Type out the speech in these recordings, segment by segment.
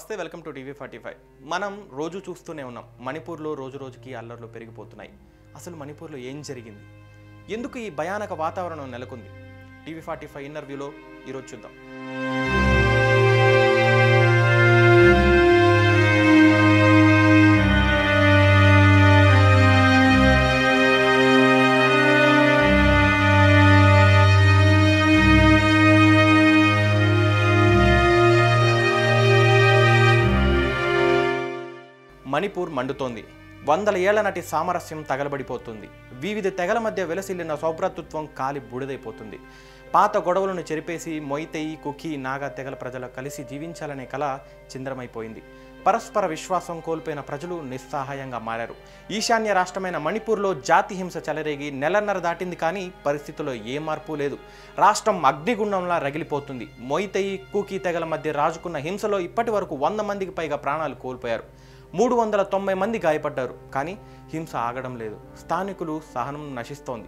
నమస్తే welcome to TV forty five మనం రోజు చూస్తూనే ఉన్నాం మణిపూర్లో రోజు రోజుకి అల్లర్లు పెరిగిపోతున్నాయి అసలు మణిపూర్లో ఏం జరిగింది ఎందుకు ఈ భయానక వాతావరణం నెలకొంది టీవీ ఫార్టీ ఫైవ్ ఇంటర్వ్యూలో ఈరోజు చూద్దాం మణిపూర్ మండుతోంది వందల ఏళ్ల నాటి సామరస్యం తగలబడిపోతుంది వివిధ తెగల మధ్య వెలసిల్లిన సౌభ్రతత్వం కాలి బూడిదైపోతుంది పాత గొడవలను చెరిపేసి మొయితయి కుకి నాగా తెగల ప్రజలు కలిసి జీవించాలనే కల చింద్రమైపోయింది పరస్పర విశ్వాసం కోల్పోయిన ప్రజలు నిస్సహాయంగా మారారు ఈశాన్య రాష్ట్రమైన మణిపూర్లో జాతి హింస చెలరేగి నెలన్నర దాటింది కానీ పరిస్థితుల్లో ఏ మార్పు లేదు రాష్ట్రం అగ్నిగుండంలా రగిలిపోతుంది మొయితయి కూకీ తెగల మధ్య రాజుకున్న హింసలో ఇప్పటి వరకు వంద మందికి పైగా ప్రాణాలు కోల్పోయారు మూడు వందల తొంభై మంది గాయపడ్డారు కానీ హింస ఆగడం లేదు స్థానికులు సహనం నశిస్తోంది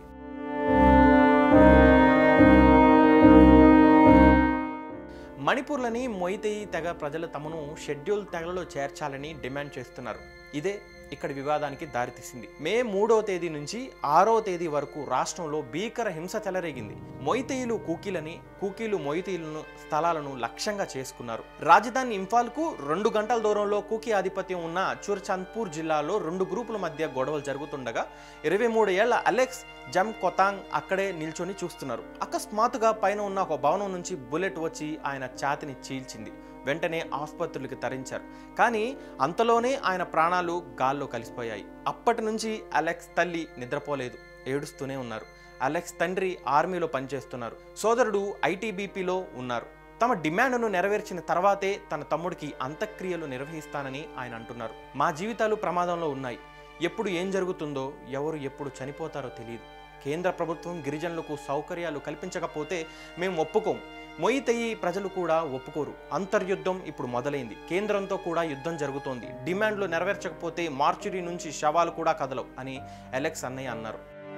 మణిపూర్లని మొయితయి తెగ ప్రజలు తమను షెడ్యూల్ తెగలలో చేర్చాలని డిమాండ్ చేస్తున్నారు ఇదే ఇక్కడి వివాదానికి దారితీసింది మే మూడో తేదీ నుంచి ఆరో తేదీ వరకు రాష్ట్రంలో భీకర హింస చెలరేగింది మొయితీయులు కూకీలని కూకీలు మొయితీయులను స్థలాలను లక్ష్యంగా చేసుకున్నారు రాజధాని ఇంఫాల్కు రెండు గంటల దూరంలో కూకీ ఆధిపత్యం ఉన్న చుర్చాంద్పూర్ జిల్లాలో రెండు గ్రూపుల మధ్య గొడవలు జరుగుతుండగా ఇరవై మూడు ఏళ్ల అలెక్స్ జమ్ కొతాంగ్ అక్కడే నిల్చొని చూస్తున్నారు అకస్మాత్తుగా పైన ఉన్న ఒక భవనం నుంచి బుల్లెట్ వచ్చి ఆయన ఛాతిని చీల్చింది వెంటనే ఆసుపత్రులకు తరించారు కానీ అంతలోనే ఆయన ప్రాణాలు గాల్లో కలిసిపోయాయి అప్పటి నుంచి అలెక్స్ తల్లి నిద్రపోలేదు ఏడుస్తూనే ఉన్నారు అలెక్స్ తండ్రి ఆర్మీలో పనిచేస్తున్నారు సోదరుడు ఐటీబీపీలో ఉన్నారు తమ డిమాండ్ను నెరవేర్చిన తర్వాతే తన తమ్ముడికి అంత్యక్రియలు నిర్వహిస్తానని ఆయన అంటున్నారు మా జీవితాలు ప్రమాదంలో ఉన్నాయి ఎప్పుడు ఏం జరుగుతుందో ఎవరు ఎప్పుడు చనిపోతారో తెలియదు కేంద్ర ప్రభుత్వం గిరిజనులకు సౌకర్యాలు కల్పించకపోతే మేము ఒప్పుకోం మొయితయి ప్రజలు కూడా ఒప్పుకోరు అంతర్యుద్ధం ఇప్పుడు మొదలైంది కేంద్రంతో కూడా యుద్ధం జరుగుతోంది డిమాండ్లు నెరవేర్చకపోతే మార్చురీ నుంచి శవాలు కూడా కదలవు అని అలెక్స్ అన్నయ్య అన్నారు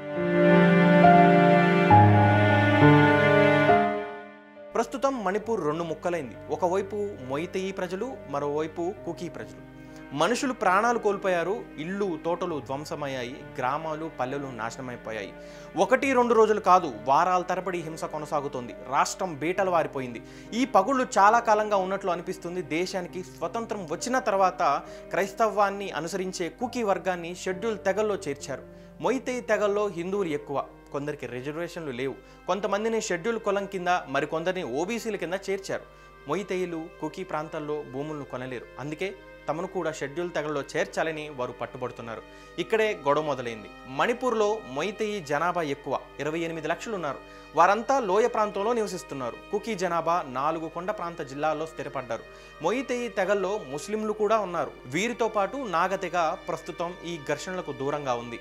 ప్రస్తుతం మణిపూర్ రెండు ముక్కలైంది ఒకవైపు మొయితయి ప్రజలు మరోవైపు కుకీ ప్రజలు మనుషులు ప్రాణాలు కోల్పోయారు ఇళ్ళు తోటలు ధ్వంసమయ్యాయి గ్రామాలు పల్లెలు నాశనమైపోయాయి ఒకటి రెండు రోజులు కాదు వారాల తరబడి హింస కొనసాగుతోంది రాష్ట్రం బీటలు వారిపోయింది ఈ పగుళ్ళు చాలా కాలంగా ఉన్నట్లు అనిపిస్తుంది దేశానికి స్వతంత్రం వచ్చిన తర్వాత క్రైస్తవాన్ని అనుసరించే కుకీ వర్గాన్ని షెడ్యూల్ తెగల్లో చేర్చారు మొయితయి తెగల్లో హిందువులు ఎక్కువ కొందరికి రిజర్వేషన్లు లేవు కొంతమందిని షెడ్యూల్ కులం కింద మరికొందరిని ఓబీసీల కింద చేర్చారు మొయితయిలు కుకీ ప్రాంతాల్లో భూములను కొనలేరు అందుకే తమను కూడా షెడ్యూల్ తెగల్లో చేర్చాలని వారు పట్టుబడుతున్నారు ఇక్కడే గొడవ మొదలైంది మణిపూర్లో మొయితయి జనాభా ఎక్కువ ఇరవై ఎనిమిది లక్షలు ఉన్నారు వారంతా లోయ ప్రాంతంలో నివసిస్తున్నారు కుకీ జనాభా నాలుగు కొండ ప్రాంత జిల్లాల్లో స్థిరపడ్డారు మొయితయి తెగల్లో ముస్లింలు కూడా ఉన్నారు వీరితో పాటు నాగతెగ ప్రస్తుతం ఈ ఘర్షణలకు దూరంగా ఉంది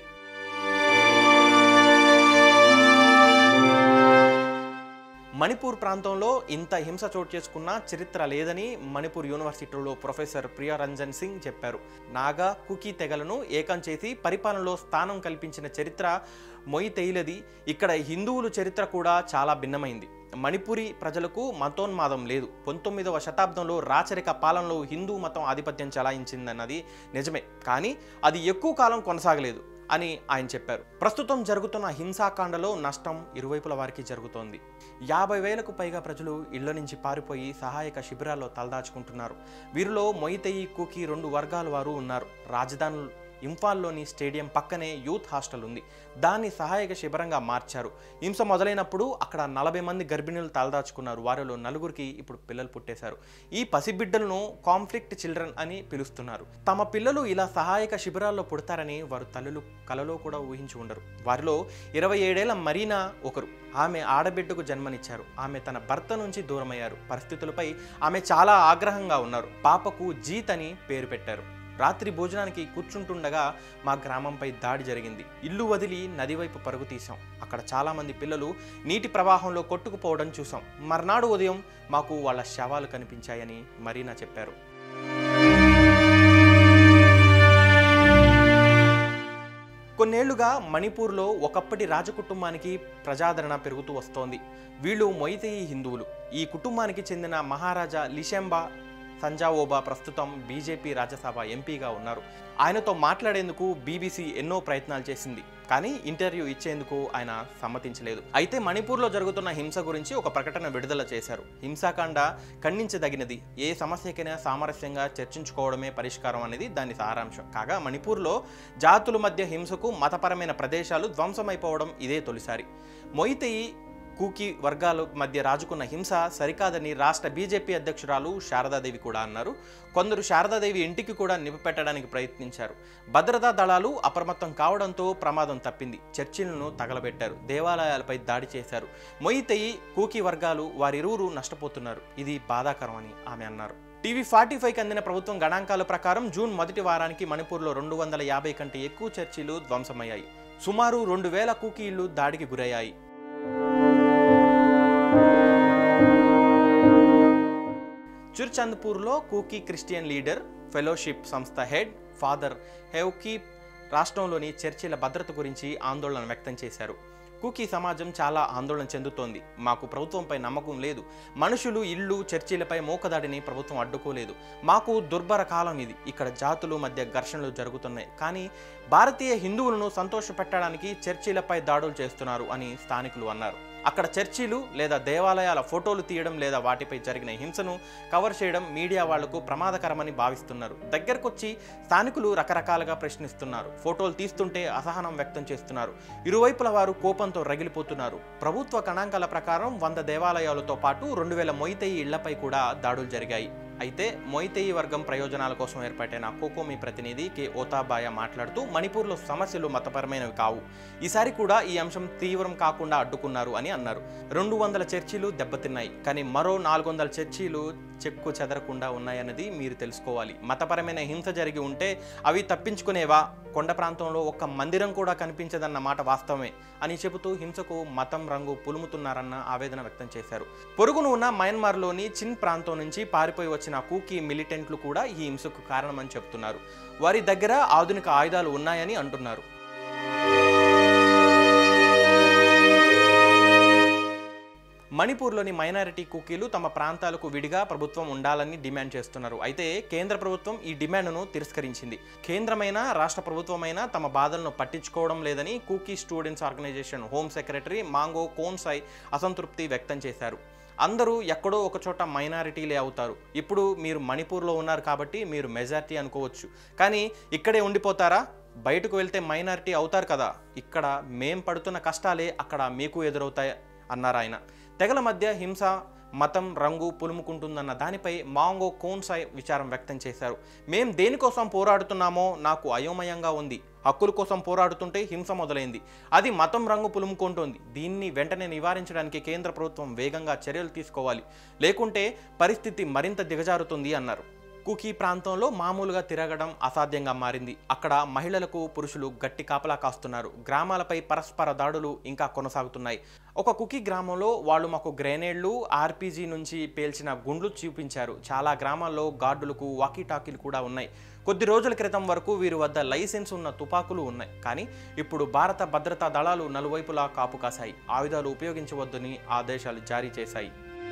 మణిపూర్ ప్రాంతంలో ఇంత హింస చోటు చేసుకున్న చరిత్ర లేదని మణిపూర్ యూనివర్సిటీలో ప్రొఫెసర్ ప్రియరంజన్ సింగ్ చెప్పారు నాగా కుకీ తెగలను ఏకం చేసి పరిపాలనలో స్థానం కల్పించిన చరిత్ర మొయితెయిలది ఇక్కడ హిందువుల చరిత్ర కూడా చాలా భిన్నమైంది మణిపురి ప్రజలకు మతోన్మాదం లేదు పంతొమ్మిదవ శతాబ్దంలో రాచరిక పాలనలో హిందూ మతం ఆధిపత్యం చెలాయించిందన్నది నిజమే కానీ అది ఎక్కువ కాలం కొనసాగలేదు అని ఆయన చెప్పారు ప్రస్తుతం జరుగుతున్న హింసాకాండలో నష్టం ఇరువైపుల వారికి జరుగుతోంది యాభై వేలకు పైగా ప్రజలు ఇళ్ల నుంచి పారిపోయి సహాయక శిబిరాల్లో తలదాచుకుంటున్నారు వీరిలో మొయితయి కుకి రెండు వర్గాల వారు ఉన్నారు రాజధాని ఇంఫాల్లోని స్టేడియం పక్కనే యూత్ హాస్టల్ ఉంది దాన్ని సహాయక శిబిరంగా మార్చారు హింస మొదలైనప్పుడు అక్కడ నలభై మంది గర్భిణులు తలదాచుకున్నారు వారిలో నలుగురికి ఇప్పుడు పిల్లలు పుట్టేశారు ఈ పసిబిడ్డలను కాన్ఫ్లిక్ట్ చిల్డ్రన్ అని పిలుస్తున్నారు తమ పిల్లలు ఇలా సహాయక శిబిరాల్లో పుడతారని వారు తల్లులు కలలో కూడా ఊహించి ఉండరు వారిలో ఇరవై ఏడేళ్ల మరీనా ఒకరు ఆమె ఆడబిడ్డకు జన్మనిచ్చారు ఆమె తన భర్త నుంచి దూరమయ్యారు పరిస్థితులపై ఆమె చాలా ఆగ్రహంగా ఉన్నారు పాపకు జీత్ అని పేరు పెట్టారు రాత్రి భోజనానికి కూర్చుంటుండగా మా గ్రామంపై దాడి జరిగింది ఇల్లు వదిలి నది వైపు పరుగు తీసాం అక్కడ చాలామంది పిల్లలు నీటి ప్రవాహంలో కొట్టుకుపోవడం చూసాం మర్నాడు ఉదయం మాకు వాళ్ళ శవాలు కనిపించాయని మరీనా చెప్పారు కొన్నేళ్లుగా మణిపూర్లో ఒకప్పటి రాజకుటుంబానికి ప్రజాదరణ పెరుగుతూ వస్తోంది వీళ్ళు మొయితయి హిందువులు ఈ కుటుంబానికి చెందిన మహారాజా లిషెంబా తంజావోబా ప్రస్తుతం బీజేపీ రాజ్యసభ ఎంపీగా ఉన్నారు ఆయనతో మాట్లాడేందుకు బీబీసీ ఎన్నో ప్రయత్నాలు చేసింది కానీ ఇంటర్వ్యూ ఇచ్చేందుకు ఆయన సమ్మతించలేదు అయితే మణిపూర్లో జరుగుతున్న హింస గురించి ఒక ప్రకటన విడుదల చేశారు హింసాకాండ ఖండించదగినది ఏ సమస్యకైనా సామరస్యంగా చర్చించుకోవడమే పరిష్కారం అనేది దాని సారాంశం కాగా మణిపూర్లో జాతుల మధ్య హింసకు మతపరమైన ప్రదేశాలు ధ్వంసమైపోవడం ఇదే తొలిసారి మొయితయి కూకీ వర్గాల మధ్య రాజుకున్న హింస సరికాదని రాష్ట్ర బీజేపీ అధ్యక్షురాలు శారదాదేవి కూడా అన్నారు కొందరు శారదాదేవి ఇంటికి కూడా నింపిపెట్టడానికి ప్రయత్నించారు భద్రతా దళాలు అప్రమత్తం కావడంతో ప్రమాదం తప్పింది చర్చిలను తగలబెట్టారు దేవాలయాలపై దాడి చేశారు మొయితయి కూకీ వర్గాలు వారిరువురు నష్టపోతున్నారు ఇది బాధాకరం అని ఆమె అన్నారు టీవీ ఫార్టీ ఫైవ్కి అందిన ప్రభుత్వం గణాంకాల ప్రకారం జూన్ మొదటి వారానికి మణిపూర్లో రెండు వందల యాభై కంటే ఎక్కువ చర్చిలు ధ్వంసమయ్యాయి సుమారు రెండు వేల కూకీ ఇళ్లు దాడికి గురయ్యాయి చుర్చంద్పూర్లో కూకీ క్రిస్టియన్ లీడర్ ఫెలోషిప్ సంస్థ హెడ్ ఫాదర్ హెవ్కీ రాష్ట్రంలోని చర్చిల భద్రత గురించి ఆందోళన వ్యక్తం చేశారు కూకీ సమాజం చాలా ఆందోళన చెందుతోంది మాకు ప్రభుత్వంపై నమ్మకం లేదు మనుషులు ఇళ్ళు చర్చిలపై మోకదాడిని ప్రభుత్వం అడ్డుకోలేదు మాకు దుర్భర కాలం ఇది ఇక్కడ జాతులు మధ్య ఘర్షణలు జరుగుతున్నాయి కానీ భారతీయ హిందువులను సంతోషపెట్టడానికి చర్చిలపై దాడులు చేస్తున్నారు అని స్థానికులు అన్నారు అక్కడ చర్చిలు లేదా దేవాలయాల ఫోటోలు తీయడం లేదా వాటిపై జరిగిన హింసను కవర్ చేయడం మీడియా వాళ్లకు ప్రమాదకరమని భావిస్తున్నారు దగ్గరకొచ్చి స్థానికులు రకరకాలుగా ప్రశ్నిస్తున్నారు ఫోటోలు తీస్తుంటే అసహనం వ్యక్తం చేస్తున్నారు ఇరువైపుల వారు కోపంతో రగిలిపోతున్నారు ప్రభుత్వ గణాంకాల ప్రకారం వంద దేవాలయాలతో పాటు రెండు వేల మొయితయి ఇళ్లపై కూడా దాడులు జరిగాయి అయితే మొయితేయి వర్గం ప్రయోజనాల కోసం ఏర్పాటైన కోకోమి ప్రతినిధి కె ఓతాబాయ మాట్లాడుతూ మణిపూర్లో సమస్యలు మతపరమైనవి కావు ఈసారి కూడా ఈ అంశం తీవ్రం కాకుండా అడ్డుకున్నారు అని అన్నారు రెండు వందల చర్చీలు దెబ్బతిన్నాయి కానీ మరో నాలుగు వందల చర్చీలు చెక్కు చెదరకుండా ఉన్నాయన్నది మీరు తెలుసుకోవాలి మతపరమైన హింస జరిగి ఉంటే అవి తప్పించుకునేవా కొండ ప్రాంతంలో ఒక్క మందిరం కూడా కనిపించదన్న మాట వాస్తవమే అని చెబుతూ హింసకు మతం రంగు పులుముతున్నారన్న ఆవేదన వ్యక్తం చేశారు పొరుగును ఉన్న మయన్మార్లోని చిన్ ప్రాంతం నుంచి పారిపోయి వచ్చిన కూకీ మిలిటెంట్లు కూడా ఈ హింసకు కారణమని చెబుతున్నారు వారి దగ్గర ఆధునిక ఆయుధాలు ఉన్నాయని అంటున్నారు మణిపూర్లోని మైనారిటీ కుకీలు తమ ప్రాంతాలకు విడిగా ప్రభుత్వం ఉండాలని డిమాండ్ చేస్తున్నారు అయితే కేంద్ర ప్రభుత్వం ఈ డిమాండ్ను తిరస్కరించింది కేంద్రమైన రాష్ట్ర ప్రభుత్వమైనా తమ బాధలను పట్టించుకోవడం లేదని Kuki students organisation home secretary మాంగో కోన్సాయ్ అసంతృప్తి వ్యక్తం చేశారు అందరూ ఎక్కడో ఒక చోట మైనారిటీలే అవుతారు ఇప్పుడు మీరు మణిపూర్లో ఉన్నారు కాబట్టి మీరు మెజారిటీ అనుకోవచ్చు కానీ ఇక్కడే ఉండిపోతారా బయటకు వెళ్తే మైనారిటీ అవుతారు కదా ఇక్కడ మేం పడుతున్న కష్టాలే అక్కడ మీకు ఎదురవుతాయి అన్నారు ఆయన తెగల మధ్య హింస మతం రంగు పులుముకుంటుందన్న దానిపై మాంగో కోన్సాయ్ విచారం వ్యక్తం చేశారు మేం దేనికోసం పోరాడుతున్నామో నాకు అయోమయంగా ఉంది హక్కుల కోసం పోరాడుతుంటే హింస మొదలైంది అది మతం రంగు పులుముకుంటోంది దీన్ని వెంటనే నివారించడానికి కేంద్ర ప్రభుత్వం వేగంగా చర్యలు తీసుకోవాలి లేకుంటే పరిస్థితి మరింత దిగజారుతుంది అన్నారు కుకీ ప్రాంతంలో మామూలుగా తిరగడం అసాధ్యంగా మారింది అక్కడ మహిళలకు పురుషులు గట్టి కాపలా కాస్తున్నారు గ్రామాలపై పరస్పర దాడులు ఇంకా కొనసాగుతున్నాయి ఒక కుకీ గ్రామంలో వాళ్ళు మాకు గ్రెనేడ్లు ఆర్పీజీ నుంచి పేల్చిన గుండ్లు చూపించారు చాలా గ్రామాల్లో గార్డులకు వాకీటాకీలు కూడా ఉన్నాయి కొద్ది రోజుల క్రితం వరకు వీరి వద్ద లైసెన్స్ ఉన్న తుపాకులు ఉన్నాయి కానీ ఇప్పుడు భారత భద్రతా దళాలు నలువైపులా కాపు కాశాయి ఆయుధాలు ఉపయోగించవద్దని ఆదేశాలు జారీ చేశాయి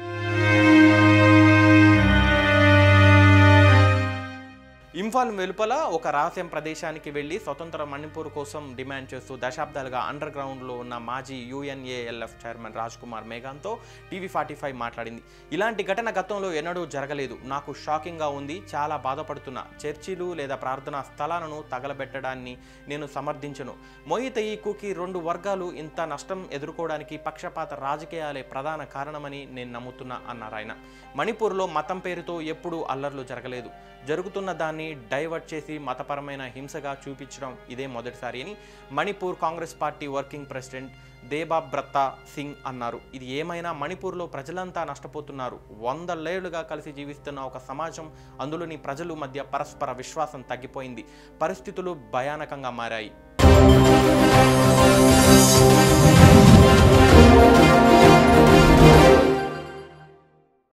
ఇంఫాల్ వెలుపల ఒక రహస్యం ప్రదేశానికి వెళ్లి స్వతంత్ర మణిపూర్ కోసం డిమాండ్ చేస్తూ దశాబ్దాలుగా అండర్ గ్రౌండ్లో ఉన్న మాజీ యుఎన్ఏఎల్ఎఫ్ చైర్మన్ రాజ్ కుమార్ మేఘాన్తో టీవీ ఫార్టీ ఫైవ్ మాట్లాడింది ఇలాంటి ఘటన గతంలో ఎన్నడూ జరగలేదు నాకు షాకింగ్గా ఉంది చాలా బాధపడుతున్నా చర్చిలు లేదా ప్రార్థనా స్థలాలను తగలబెట్టడాన్ని నేను సమర్థించను మొయితయి కుకి రెండు వర్గాలు ఇంత నష్టం ఎదుర్కోవడానికి పక్షపాత రాజకీయాలే ప్రధాన కారణమని నేను నమ్ముతున్నా అన్నారు ఆయన మణిపూర్లో మతం పేరుతో ఎప్పుడూ అల్లర్లు జరగలేదు జరుగుతున్న దాన్ని డైవర్ట్ చేసి మతపరమైన హింసగా చూపించడం ఇదే మొదటిసారి అని Manipur Congress party working president Debabrata Singh అన్నారు ఇది ఏమైనా మణిపూర్లో ప్రజలంతా నష్టపోతున్నారు వందలేళ్లుగా కలిసి జీవిస్తున్న ఒక సమాజం అందులోని ప్రజలు మధ్య పరస్పర విశ్వాసం తగ్గిపోయింది పరిస్థితులు భయానకంగా మారాయి